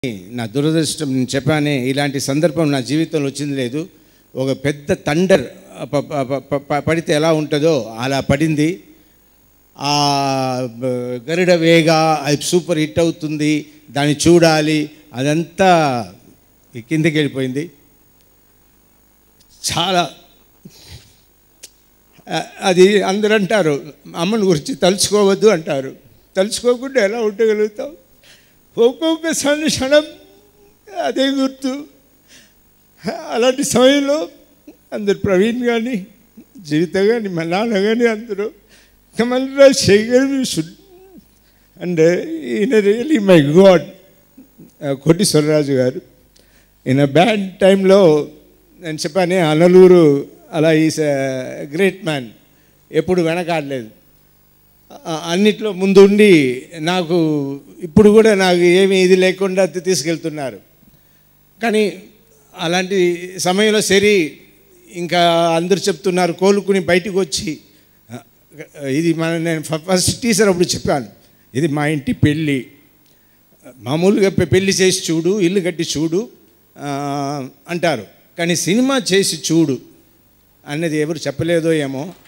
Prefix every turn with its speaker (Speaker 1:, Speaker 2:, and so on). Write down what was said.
Speaker 1: నా దురదృష్టం నేను చెప్పానే ఇలాంటి సందర్భం నా జీవితంలో వచ్చింది లేదు ఒక పెద్ద తండర్ ప- ప- ప- ప- పడితే ఎలా ఉంటుందో అలా పడింది ఆ బ- గరుడ వేగ అది సూపర్ హిట్ అవుతుంది దాన్ని చూడాలి అదంతా ఈ కిందకి వెళ్ళిపోయింది చాలా ఆ- అది అందరూ అంటారు అమ్మని గురించి తలుచుకోవద్దు అంటారు తలుచుకోకుండా ఎలా ఉండగలుగుతాం ఒక్కొక్క క్షణ- క్షణం అదే గుర్తు అలాంటి సమయంలో అందరు ప్రవీణ్ కానీ జీవిత కానీ మా నాన్న కానీ అందరూ కమల్రాజ్ శేఖర్ షుడ్ అండ్ ఈయన రియలీ మై గాడ్ కోటీశ్వరరాజు గారు ఈయన బ్యాడ్ టైంలో నేను చెప్పానే అనలూరు అలా ఈస్ గ్రేట్ మ్యాన్ ఎప్పుడు వెనకాడలేదు ఆ- అన్నిట్లో ముందుండి నాకు ఇప్పుడు కూడా నాకు ఏమీ ఇది లేకుండా తీ- తీసుకెళ్తున్నారు కానీ అలాంటి సమయంలో సరి ఇంకా అందరూ చెప్తున్నారు కోలుకుని బయటికి వచ్చి ఆ, ఇది మన నేను ఫ- ఫస్ట్ టీచర్ అప్పుడు చెప్పాను ఇది మా ఇంటి పెళ్ళి మామూలుగా పె- పెళ్లి చేసి చూడు ఇల్లు కట్టి చూడు ఆ, అంటారు కానీ సినిమా చేసి చూడు అన్నది ఎవరు చెప్పలేదో ఏమో